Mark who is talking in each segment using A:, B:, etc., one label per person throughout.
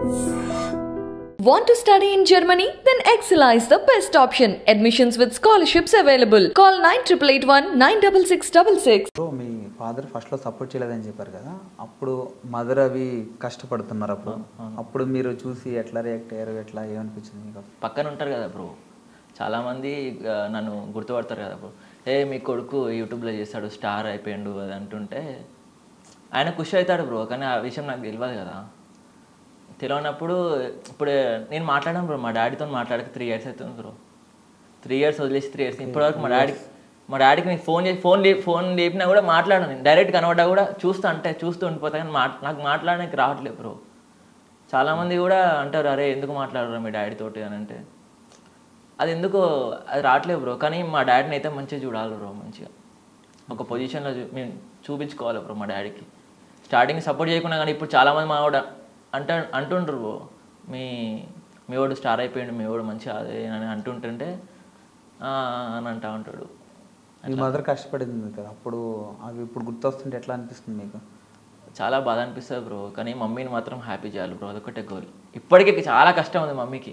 A: Want to study in Germany? Then Excella is the best option. Admissions with scholarships available. Call 9881 96666.
B: So మీ father ఫస్ట్లో support చేయలేదని చెప్పారు కదా అప్పుడు mother అవి కష్టపడుతున్నారు అప్పుడు అప్పుడు మీరు చూసి ఎట్లా రియాక్ట్ అయ్యారు ఎట్లా ఏమనిపించింది మీకు
C: పక్కన ఉంటారు కదా బ్రో చాలామంది ఆ, నన్ను గుర్తుపడతారు కదా బ్రో ఏ మీ కొడుకు యూట్యూబ్లో చేస్తాడు స్టార్ అయిపోయాడు అది అంటుంటే ఆయన ఖుషి అవుతాడు బ్రో కానీ ఆ విషయం నాకు తెలియదు కదా తెలియనప్పుడు ఇప్పుడు నేను మాట్లాడాను బ్రో మా డాడీతో మాట్లాడక త్రీ ఇయర్స్ అవుతుంది బ్రో త్రీ ఇయర్స్ వదిలేసి త్రీ ఇయర్స్ ఇప్పటివరకు మా డాడీ మా డాడీకి నేను ఫోన్ చేసి ఫోన్ లే ఫోన్ లేపినా కూడా మాట్లాడను నేను డైరెక్ట్ కనబడ్డా కూడా చూస్తూ అంటే చూస్తూ ఉండిపోతా కానీ మాట్ నాకు మాట్లాడడానికి రావట్లేదు బ్రో చాలామంది కూడా అంటారు అరే ఎందుకు మాట్లాడరు మీ డాడీ తోటి అని అంటే అది ఎందుకో అది రావట్లేదు బ్రో కానీ మా డాడీని అయితే మంచిగా చూడాలి బ్రో మంచిగా ఒక పొజిషన్లో చూ మేము చూపించుకోవాలి బ్రో మా డాడీకి స్టార్టింగ్ సపోర్ట్ చేయకుండా కానీ ఇప్పుడు చాలామంది మా వాడు అంట అంటుండ్రు బ్రో మీ మీ వాడు స్టార్ అయిపోయిండు మీ వాడు మంచిగా అదే అని అంటుంటుంటే "ఆ" అని అంటా ఉంటాడు
B: మీ మదర్ కష్టపడింది కదా అప్పుడు అవి ఇప్పుడు గుర్తొస్తుంటే ఎట్లా అనిపిస్తుంది మీకు
C: చాలా బాధ అనిపిస్తుంది బ్రో కానీ మమ్మీని మాత్రం హ్యాపీ చేయాలి బ్రో అదొకటే గోల్ ఇప్పటికీ చాలా కష్టం ఉంది మమ్మీకి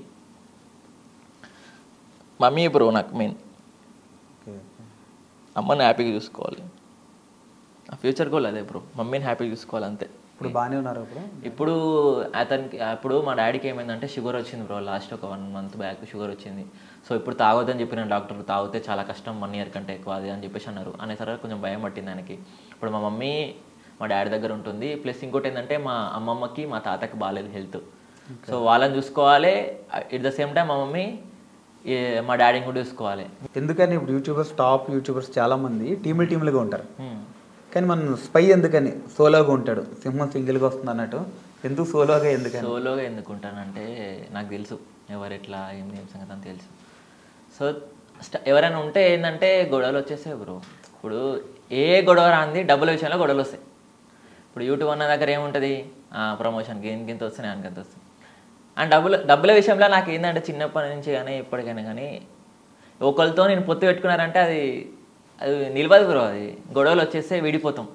C: మమ్మీ బ్రో నాకు మెయిన్
B: ఓకే
C: అమ్మని హ్యాపీగా చూసుకోవాలి ఆ ఫ్యూచర్ గోల్ అదే బ్రో మమ్మీని హ్యాపీగా చూసుకోవాలి అంతే
B: ఇప్పుడు బాగానే ఉన్నారు ఇప్పుడు
C: ఇప్పుడు అతనికి అప్పుడు మా డాడీకి ఏమైందంటే షుగర్ వచ్చింది బ్రో లాస్ట్ ఒక వన్ మంత్ బ్యాక్ షుగర్ వచ్చింది సో ఇప్పుడు తాగొద్దని చెప్పిన డాక్టర్ తాగితే చాలా కష్టం వన్ ఇయర్ కంటే ఎక్కువ అది అని చెప్పేసి అన్నారు అనేసరికి కొంచెం భయం పట్టింది ఆయనకి ఇప్పుడు మా మమ్మీ మా డాడీ దగ్గర ఉంటుంది ప్లస్ ఇంకోటి ఏంటంటే మా అమ్మమ్మకి మా తాతకి బాగాలేదు హెల్త్ సో వాళ్ళని చూసుకోవాలి ఎట్ ద సేమ్ టైం మా మమ్మీ ఏ, మా డాడీని కూడా చూసుకోవాలి
B: ఎందుకని ఇప్పుడు యూట్యూబర్స్ టాప్ యూట్యూబర్స్ చాలా మంది టీములు టీములుగా ఉంటారు
C: Hmm.
B: కానీ మనం స్పై ఎందుకని సోలోగా ఉంటాడు సింహం సింగిల్గా వస్తుంది అన్నట్టు ఎందుకు సోలోగా ఎందుకని
C: సోలోగా ఎందుకుంటానంటే నాకు తెలుసు ఎవరు ఎట్లా ఏం ఏం సంగతి అని తెలుసు సో స్ట- ఎవరైనా ఉంటే ఏంటంటే గొడవలు వచ్చేసాయి బ్రో ఇప్పుడు ఏ గొడవ రాంది డబ్బుల విషయంలో గొడవలు వస్తాయి ఇప్పుడు యూట్యూబ్ అన్న దగ్గర ఏముంటుంది ప్రమోషన్కి ఇంత ఇంత వస్తున్నాయి ఆయనకి ఎంత వస్తుంది అండ్ డబ్బులు డబ్బుల విషయంలో నాకు ఏంటంటే చిన్నప్పటి నుంచి కానీ ఎప్పటికైనా కానీ ఒకరితో నేను పొత్తు పెట్టుకున్నారంటే అది అది నిలబదు బ్రో అది గొడవలు వచ్చేస్తే విడిపోతాం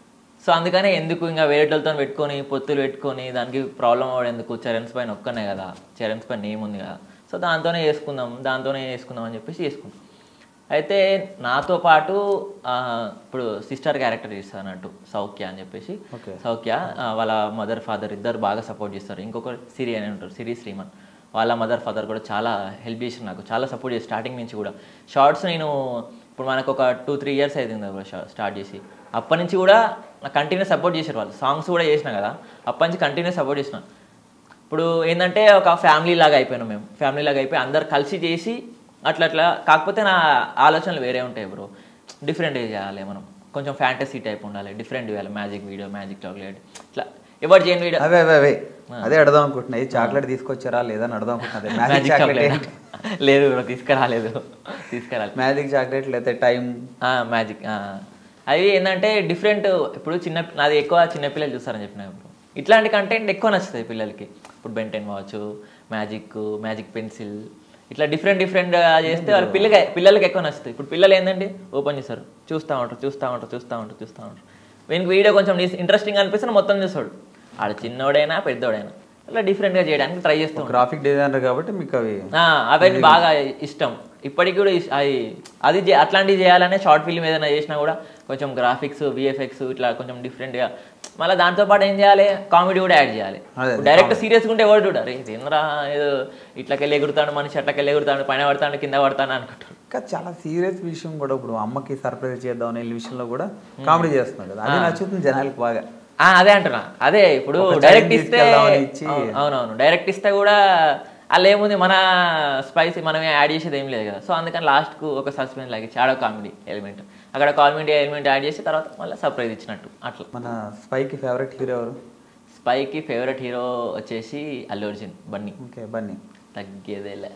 C: సో అందుకనే ఎందుకు ఇంకా వేరేటోళ్ళతో పెట్టుకొని పొత్తులు పెట్టుకొని దానికి ప్రాబ్లం అవ్వడం ఎందుకు చరణ్స్ పైన ఒక్కనే కదా చరణ్స్ పైన ఏముంది కదా సో దాంతోనే చేసుకుందాం దాంతోనే చేసుకుందాం అని చెప్పేసి చేసుకుందాం అయితే నాతో పాటు ఆ, ఇప్పుడు సిస్టర్ క్యారెక్టర్ చేస్తారు అన్నట్టు సౌఖ్య అని చెప్పేసి
B: Okay.
C: సౌఖ్య ఆ, వాళ్ళ మదర్ ఫాదర్ ఇద్దరు బాగా సపోర్ట్ చేస్తారు ఇంకొక సిరి అని ఉంటారు సిరి శ్రీమన్ వాళ్ళ మదర్ ఫాదర్ కూడా చాలా హెల్ప్ చేసి నాకు చాలా సపోర్ట్ చేసి స్టార్టింగ్ నుంచి కూడా షార్ట్స్ నేను ఇప్పుడు మనకు ఒక టూ త్రీ ఇయర్స్ అవుతుంది కదా స్టార్ట్ చేసి అప్పటి నుంచి కూడా నాకు కంటిన్యూ సపోర్ట్ చేశారు వాళ్ళు సాంగ్స్ కూడా చేసిన కదా అప్పటి నుంచి కంటిన్యూ సపోర్ట్ చేసిన ఇప్పుడు ఏంటంటే ఒక ఫ్యామిలీ లాగా అయిపోయినాం మేము ఫ్యామిలీ లాగా అయిపోయి అందరు కలిసి చేసి అట్లా అట్లా కాకపోతే నా ఆలోచనలు వేరే ఉంటాయి బ్రో డిఫరెంట్ చేయాలి మనం కొంచెం ఫ్యాంటసీ టైప్ ఉండాలి డిఫరెంట్ చేయాలి మ్యాజిక్ వీడియో మ్యాజిక్ చాక్లెట్ ఇట్లా ఎవరు చేయని వీడియో
B: అవే అవే అవే అదే అడదాం అనుకుంటున్నా ఈ చాక్లెట్ తీసుకొచ్చారా లేదా అని అడదాం అనుకుంటున్నా మ్యాజిక్
C: మ్యాజిక్
B: చాక్లెట్
C: చాక్లెట్ లేదు బ్రో తీసుకురాలేదు తీసుకురాలేదు
B: మ్యాజిక్ చాక్లెట్ లేదా టైం
C: మ్యాజిక్ అవి ఏంటంటే డిఫరెంట్ ఇప్పుడు చిన్న నాది ఎక్కువ చిన్నపిల్లలు చూస్తారని చెప్పిన ఇప్పుడు ఇట్లాంటి కంటెంట్ ఎక్కువ నచ్చుతాయి పిల్లలకి ఇప్పుడు Ben Ten watch magic magic pencil ఇట్లా డిఫరెంట్ డిఫరెంట్ చేస్తే వాళ్ళ పిల్లకి పిల్లలకి ఎక్కువ నచ్చుతాయి ఇప్పుడు పిల్లలు ఏంటంటే ఓపెన్ చేస్తారు చూస్తూ ఉంటారు చూస్తూ ఉంటారు చూస్తూ ఉంటారు చూస్తూ ఉంటారు వీనికి వీడియో కొంచెం ఇంట్రెస్టింగ్ అనిపిస్తే మొత్తం చూస్తాడు ఆడ చిన్నోడైనా పెద్దోడైనా అట్లా డిఫరెంట్గా చేయడానికి ట్రై చేస్తూ ఉంటాడు.
B: గ్రాఫిక్ డిజైనర్ కాబట్టి మీకు అవి
C: ఆ, అవన్నీ బాగా ఇష్టం ఇప్పటికి కూడా ఇస్- అది అది చే- అట్లాంటివి చేయాలనే షార్ట్ ఫిల్మ్ ఏదైనా చేసినా కూడా కొంచెం గ్రాఫిక్స్ విఎఫ్ఎక్స్ ఇట్లా కొంచెం డిఫరెంట్గా మళ్ళీ దాంతో పాటు ఏం చేయాలి కామెడీ కూడా యాడ్ చేయాలి
B: అదే,
C: డైరెక్ట్ సీరియస్గా ఉంటే ఎవరు చూడారు ఇది ఏంద్రా ఏదో ఇట్లకెళ్ళి ఎగురుతాడు మనిషి అట్లకెళ్ళి ఎగురుతాడు పైన పడతాడు కింద పడతాడు అనుకుంటారు
B: ఇంకా చాలా సీరియస్ విషయం కూడా ఇప్పుడు అమ్మకి సర్ప్రైజ్ చేద్దాం అనే విషయంలో కూడా కామెడీ చేస్తున్నారు కదా అది నచ్చుతుంది జనాలకు బాగా
C: ఆ, అదే అంటున్నా అదే ఇప్పుడు
B: ఒక
C: డైరెక్ట్
B: challenge
C: ఇస్తే
B: తీసుకెళ్దామని ఇచ్చి-
C: అవును- అవునవును డైరెక్ట్ ఇస్తే కూడా అలా ఏముంది మన స్పైసీ మనం యాడ్ చేసేది ఏం లేదు కదా సో అందుకని లాస్ట్కు ఒక సస్పెన్స్ లాగా చాడో కామెడీ ఎలిమెంట్ అక్కడ కామెడీ ఎలిమెంట్ యాడ్ చేసి తర్వాత మళ్ళీ సర్ప్రైజ్ ఇచ్చినట్టు అట్లా
B: మన స్పైకి ఫేవరెట్ హీరో ఎవరు
C: స్పైకి ఫేవరెట్ హీరో వచ్చేసి అల్లు అర్జున్ బన్నీ
B: ఓకే బన్నీ
C: తగ్గేదేలే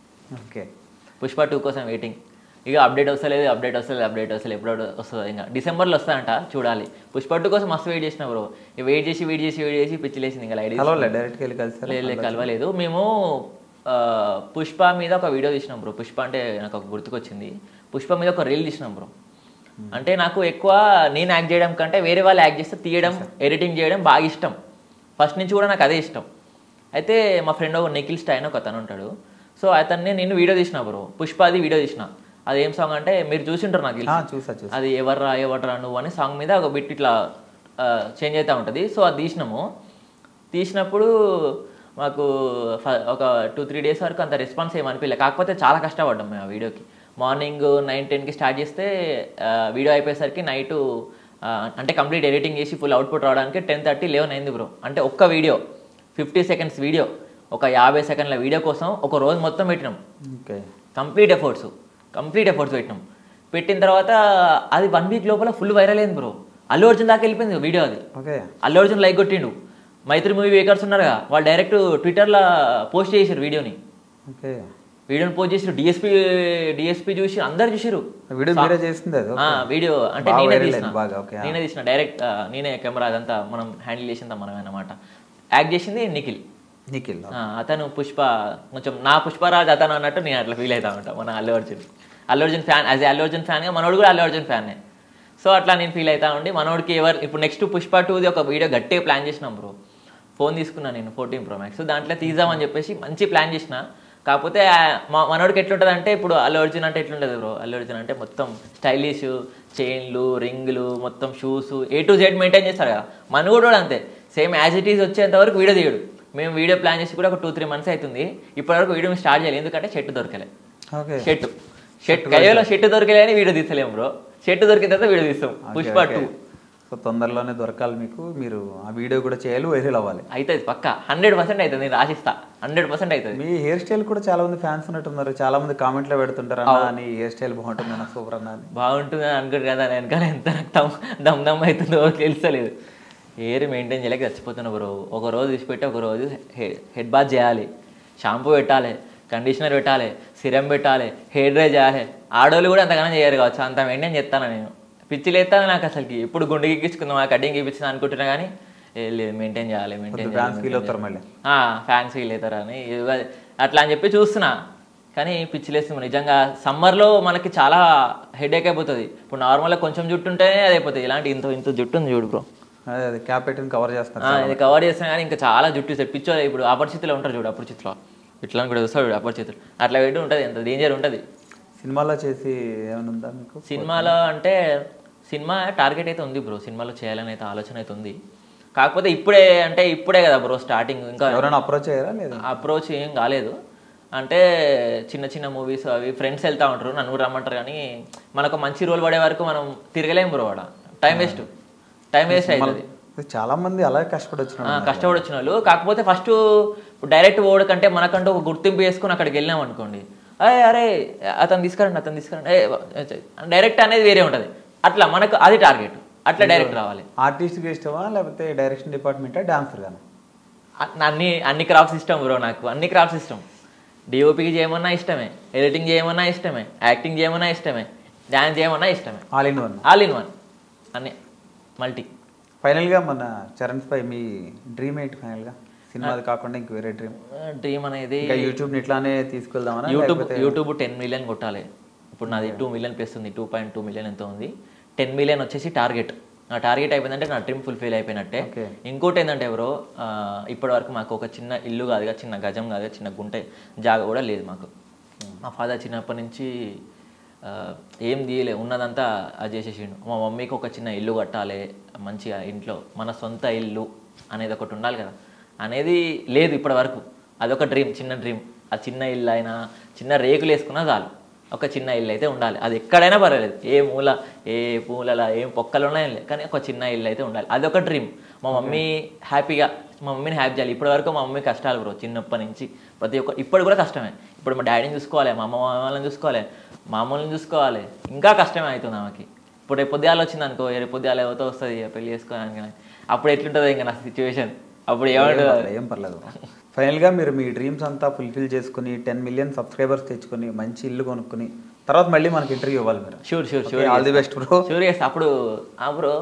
B: ఓకే
C: పుష్ప టూ కోసం వెయిటింగ్ ఇక అప్డేట్ వస్తలేదు అప్డేట్ వస్తలేదు అప్డేట్ వస్తలేదు ఎప్పుడు వస్తుంది ఇంకా డిసెంబర్లో వస్తాయంట చూడాలి పుష్ప టూ కోసం మస్తు వెయిట్ చేసిన బ్రో వెయిట్ చేసి వెయిట్ చేసి వెయిట్ చేసి పిచ్చి లేసింది ఇంకా లైట్
B: కలవలే డైరెక్ట్గా వెళ్ళి కలిసారు
C: లేదు లేదు కలవలేదు మేము ఆ, పుష్ప మీద ఒక వీడియో తీసినాం బ్రో పుష్ప అంటే నాకు ఒక గుర్తుకొచ్చింది పుష్ప మీద ఒక రీల్ తీసినాం బ్రో అంటే నాకు ఎక్కువ నేను యాక్ట్ చేయడం కంటే వేరే వాళ్ళు యాక్ట్ చేస్తే తీయడం ఎడిటింగ్ చేయడం బాగా ఇష్టం ఫస్ట్ నుంచి కూడా నాకు అదే ఇష్టం అయితే మా ఫ్రెండ్ ఒక నిఖిల్ స్టైన్ ఒక అతను ఉంటాడు సో అతన్ని నేను వీడియో తీసిన బ్రో పుష్పాది వీడియో తీసిన అది ఏం సాంగ్ అంటే మీరు చూసింటారు నాకు
B: ఆ,
C: తెలిసి.
B: చూసా చూసా
C: అది ఎవర్రా ఎవర్రా నువ్వు అనే సాంగ్ మీద ఒక బిట్ ఇట్లా చేంజ్ అవుతూ ఉంటుంది సో అది తీసినాము తీసినప్పుడు మాకు ఫ- ఒక టూ త్రీ డేస్ వరకు అంత రెస్పాన్స్ ఏమి అనిపించలేదు కాకపోతే చాలా కష్టపడ్డాం మేము ఆ వీడియోకి మార్నింగ్ నైన్ టెన్కి స్టార్ట్ చేస్తే ఆ, వీడియో అయిపోయేసరికి నైట్ అంటే కంప్లీట్ ఎడిటింగ్ చేసి ఫుల్ అవుట్పుట్ రావడానికి టెన్ థర్టీ లెవెన్ అయింది బ్రో అంటే ఒక్క వీడియో ఫిఫ్టీ సెకండ్స్ వీడియో ఒక యాభై సెకండ్ల వీడియో కోసం ఒక రోజు మొత్తం పెట్టినాం
B: okay
C: complete efforts complete efforts పెట్టినాం పెట్టిన తర్వాత అది వన్ వీక్ లోపల ఫుల్ వైరల్ అయింది బ్రో అల్లు అర్జున్ దాకా వెళ్ళిపోయింది వీడియో అది
B: ఓకే
C: అల్లు అర్జున్ లైక్ కొట్టిండు మైత్రి మూవీ మేకర్స్ ఉన్నారుగా వాళ్ళు డైరెక్ట్ ట్విట్టర్లో పోస్ట్ చేసారు వీడియోని
B: ఓకే
C: వీడియోని పోస్ట్ చేసారు డిఎస్పీ డిఎస్పీ చూసి అందరు చూసారు
B: వీడియో మీరే చేసింది అది
C: ఆ,
B: ఓకే.
C: వీడియో అంటే
B: బాగా
C: నేనే
B: viral
C: తీసిన
B: అయింది బాగా, okay, ఆ.
C: నేనే తీసిన డైరెక్ట్ ఆ, నేనే కెమెరా అదంతా మనం హ్యాండిల్ చేసిందా మనమే అన్నమాట యాక్ట్ చేసింది నిఖిల్
B: నిఖిల్
C: ఆ, అతను పుష్ప కొంచెం నా పుష్పరాజ్ అతను అన్నట్టు నేను అట్లా ఫీల్ అవుతా ఉంటా మన అల్లు అర్జున్ అల్లు అర్జున్ ఫ్యాన్ యాజ్ అల్లు అర్జున్ ఫ్యాన్గా మనోడు కూడా అల్లు అర్జున్ ఫ్యానే సో అట్లా నేను ఫీల్ అవుతా ఉండి మనోడికి ఎవరు ఇప్పుడు నెక్స్ట్ పుష్ప టూది ఒక వీడియో గట్టిగా ప్లాన్ చేసినాం బ్రో ఫోన్ తీసుకున్నాను నేను ఫోర్టీన్ ప్రో మ్యాక్స్ దాంట్లో తీద్దామని చెప్పేసి మంచి ప్లాన్ చేసిన కాకపోతే ఆ, మా మనోడికి ఎట్లుంటుంది అంటే ఇప్పుడు అల్లు అర్జున్ అంటే ఎట్లుంటుంది బ్రో అల్లు అర్జున్ అంటే మొత్తం స్టైలిష్ చైన్లు రింగులు మొత్తం shoes A to Z maintain చేస్తారు కదా మన కూడా అంతే సేమ్ యాజ్ ఇట్ ఈస్ వచ్చేంత వరకు వీడియో తీయడు మేము వీడియో ప్లాన్ చేసి కూడా ఒక టూ త్రీ మంత్స్ అవుతుంది ఇప్పటివరకు వీడియో స్టార్ట్ చేయాలి ఎందుకంటే షర్ట్ దొరకలే
B: ఓకే
C: షర్ట్ షర్ట్ కేవలం షర్ట్ దొరకలే అని వీడియో తీసలేము బ్రో షర్ట్ దొరికిన తర్వాత వీడియో తీస్తాం Pushpa
B: okay,
C: two
B: okay. So తొందరలోనే దొరకాలి మీకు మీరు ఆ వీడియో కూడా చేయాలి వైరల్ అవ్వాలి
C: అవుతుంది పక్క హండ్రెడ్ పర్సెంట్ అవుతుంది నేను రాసిస్తా హండ్రెడ్ పర్సెంట్ అవుతుంది
B: మీ హెయిర్ స్టైల్ కూడా చాలా మంది ఫ్యాన్స్ ఉన్నట్టున్నారు చాలా మంది కామెంట్లో పెడుతుంటారు అన్న నీ హెయిర్ స్టైల్ బాగుంటుంది అన్న సూపర్ అన్న అని
C: బాగుంటుంది అని అనుకుంటు కదా వెనకాల ఎంత రక్తం దమ్ దమ్ అవుతుందో తెలుస్తలేదు హెయిర్ మెయింటైన్ చేయలేక చచ్చిపోతున్నా బ్రో ఒక రోజు తీసిపెట్టి ఒక రోజు హెడ్ బాత్ చేయాలి షాంపూ పెట్టాలి కండిషనర్ పెట్టాలి సిరం పెట్టాలి హెయిర్ డ్రై చేయాలి ఆడోళ్ళు కూడా అంతగానో చేయరు కావచ్చు అంత మెయింటైన్ చేస్తాను నేను పిచ్చి లేస్తాను నాకు అసలుకి ఎప్పుడు గుండె ఎక్కించుకుందాం ఆ కటింగ్ ఎక్కించింది అనుకుంటున్నా కానీ ఏ లేదు మెయింటైన్ చేయాలి మెయింటైన్
B: ఫ్యాన్స్ ఫీల్ అవుతారు మళ్ళీ
C: ఫ్యాన్స్ ఫీల్ అవుతారు అని ఇవ- అట్లా అని చెప్పి చూస్తున్నా కానీ పిచ్చిలేస్తుంది నిజంగా సమ్మర్లో మనకి చాలా హెడేక్ అయిపోతుంది ఇప్పుడు నార్మల్గా కొంచెం జుట్టు ఉంటేనే అది అయిపోతుంది ఇలాంటి ఇంత ఇంత జుట్టు ఉంది చూడు బ్రో
B: అదే అదే క్యాప్ పెట్టుకుని కవర్ చేస్తారు
C: ఆ, ఇది కవర్ చేస్తున్నా కానీ ఇంకా చాలా జుట్టు ఇస్తారు పిచ్చో ఇప్పుడు అపరిచితులు ఉంటారు చూడు అపరిచితులు ఇట్లా కూడా వస్తాడు చూడు అపరిచితులు అట్లా పెట్టి ఉంటుంది ఎంత డేంజర్ ఉంటుంది
B: సినిమాలో చేసి ఏమైనా ఉందా మీకు
C: సినిమాలో అంటే సినిమా టార్గెట్ అయితే ఉంది బ్రో సినిమాలో చేయాలని అయితే ఆలోచన అయితే ఉంది కాకపోతే ఇప్పుడే అంటే ఇప్పుడే కదా బ్రో స్టార్టింగ్ ఇంకా
B: ఎవరైనా అప్రోచ్ అయ్యారా లేదా
C: అప్రోచ్ ఏం కాలేదు అంటే చిన్న చిన్న మూవీస్ అవి ఫ్రెండ్స్ వెళ్తా ఉంటారు నన్ను కూడా రమ్మంటారు కానీ మనకు మంచి రోల్ పడే వరకు మనం తిరగలేం బ్రో వాడ టైం వేస్ట్ టైం వేస్ట్ అవుతుంది
B: చాలా మంది అలాగే కష్టపడి వచ్చిన
C: ఆ, కష్టపడి వచ్చిన వాళ్ళు కాకపోతే ఫస్ట్ డైరెక్ట్ పోవడం కంటే మనకంటూ ఒక గుర్తింపు వేసుకొని అక్కడికి వెళ్ళాం అనుకోండి అరే అరే అతను తీసుకురండి అతను తీసుకురండి డైరెక్ట్ అనేది వేరే ఉంటుంది అట్లా మనకు అది టార్గెట్ అట్లా డైరెక్ట్ రావాలి
B: ఆర్టిస్ట్కి ఇష్టమా లేకపోతే డైరెక్షన్ డిపార్ట్మెంటా డాన్సర్ గానా
C: అ- అన్ని అన్ని క్రాఫ్ట్స్ ఇష్టం బ్రో నాకు అన్ని క్రాఫ్ట్స్ ఇష్టం డిఓపికి చేయమన్నా ఇష్టమే ఎడిటింగ్ చేయమన్నా ఇష్టమే యాక్టింగ్ చేయమన్నా ఇష్టమే డ్యాన్స్ చేయమన్నా ఇష్టమే
B: all in one
C: all in one అన్ని మల్టీ
B: ఫైనల్గా మన చరణ్ పై మీ డ్రీమ్ ఏంటి ఫైనల్గా సినిమాది కాకుండా ఇంక వేరే డ్రీమ్
C: డ్రీమ్ అనేది
B: ఇంకా యూట్యూబ్ని ఇట్లానే తీసుకెళ్దామనా
C: యూట్యూబ్
B: లేకపోతే
C: యూట్యూబ్ టెన్ మిలియన్ కొట్టాలి ఇప్పుడు నాది టూ మిలియన్ ప్లస్ ఉంది టూ పాయింట్ టూ మిలియన్ ఎంత ఉంది టెన్ మిలియన్ వచ్చేసి టార్గెట్ నా టార్గెట్ అయిపోయిందంటే నా డ్రీమ్ ఫుల్ఫిల్ అయిపోయినట్టే
B: Okay.
C: ఇంకోటి ఏంటంటే బ్రో ఇప్పటి వరకు మాకు ఒక చిన్న ఇల్లు కాదుగా చిన్న గజం కాదుగా చిన్న గుంట జాగా కూడా లేదు మాకు మా ఫాదర్ చిన్నప్పటి నుంచి ఆ, ఏం తీయలే ఉన్నదంతా అది చేసేసిండు మా మమ్మీకి ఒక చిన్న ఇల్లు కట్టాలి మంచిగా ఇంట్లో మన సొంత ఇల్లు అనేది ఒకటి ఉండాలి కదా అనేది లేదు ఇప్పటి వరకు అదొక డ్రీమ్ చిన్న డ్రీమ్ ఆ చిన్న ఇల్లు అయినా చిన్న రేకులు వేసుకున్నా చాలు ఒక చిన్న ఇల్లు అయితే ఉండాలి అది ఎక్కడైనా పర్వాలేదు ఏ మూల ఏ పూలలా ఏం పొక్కలు ఉన్నాయో లేదు కానీ ఒక చిన్న ఇల్లు అయితే ఉండాలి అదొక డ్రీమ్ మా మమ్మీ హ్యాపీగా మా మమ్మీని హ్యాపీ చేయాలి ఇప్పటి వరకు మా మమ్మీ కష్టాలు బ్రో చిన్నప్పటి నుంచి ప్రతి ఒక్క ఇప్పుడు కూడా కష్టమే ఇప్పుడు మా డాడీని చూసుకోవాలి మా అమ్మ వాళ్ళని చూసుకోవాలి మా అమ్మల్ని చూసుకోవాలి ఇంకా కష్టమే అవుతుంది ఆమెకి ఇప్పుడు రేపు పొద్దుగాల వచ్చింది అనుకో రేపు పొద్దుగాల ఎవరితో వస్తుంది ఇక పెళ్లి చేసుకోవడానికి కానీ అప్పుడు ఎట్లుంటుంది ఇంకా నా సిచ్యువేషన్ అప్పుడు
B: ఏం
C: ఏమంటుంది
B: పర్లేదు, ఏం పర్లేదు ఫైనల్గా మీరు మీ డ్రీమ్స్ అంతా ఫుల్ఫిల్ చేసుకుని టెన్ మిలియన్ సబ్స్క్రైబర్స్ తెచ్చుకొని మంచి ఇల్లు కొనుక్కుని తర్వాత మళ్ళీ మనకి ఇంటర్వ్యూ ఇవ్వాలి మీరు
C: sure sure sure
B: all the best bro
C: sure చేస్తా అప్పుడు ఆ బ్రో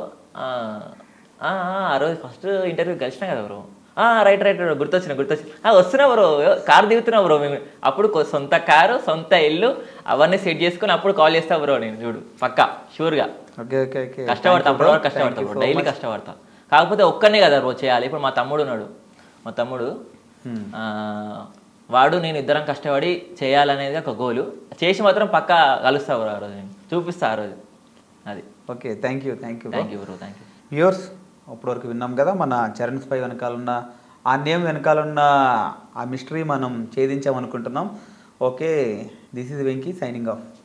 C: ఆ రోజు ఫస్ట్ ఇంటర్వ్యూ కలిసిన కదా బ్రో రైట్ రైట్ గుర్తొచ్చిన గుర్తొచ్చిన ఆ, వస్తున్నా బ్రో కార్ దిగుతున్నా బ్రో మేము అప్పుడు కొ- సొంత కారు సొంత ఇల్లు అవన్నీ సెట్ చేసుకుని అప్పుడు కాల్ చేస్తా బ్రో నేను చూడు పక్కా షూర్గా
B: ఓకే ఓకే ఓకే
C: కష్టపడతా అప్పుడు వరకు కష్టపడతా బ్రో డైలీ కష్టపడతా కాకపోతే ఒక్కనే కదా బ్రో చేయాలి ఇప్పుడు మా తమ్ముడు ఉన్నాడు మా తమ్ముడు
B: Hmm.
C: ఆ, వాడు నేను ఇద్దరం కష్టపడి చేయాలనేది ఒక గోలు చేసి మాత్రం పక్కా కలుస్తా బ్రో ఆ రోజు నేను చూపిస్తా ఆ రోజు అది
B: okay thank you thank you
C: thank you bro thank you
B: viewers అప్పటివరకు విన్నాం కదా మన చరణ్ స్పై వెనకాలన్న ఆ నేమ్ వెనకాలన్న ఆ మిస్టరీ మనం ఛేదించామనుకుంటున్నాం okay this is Venky signing of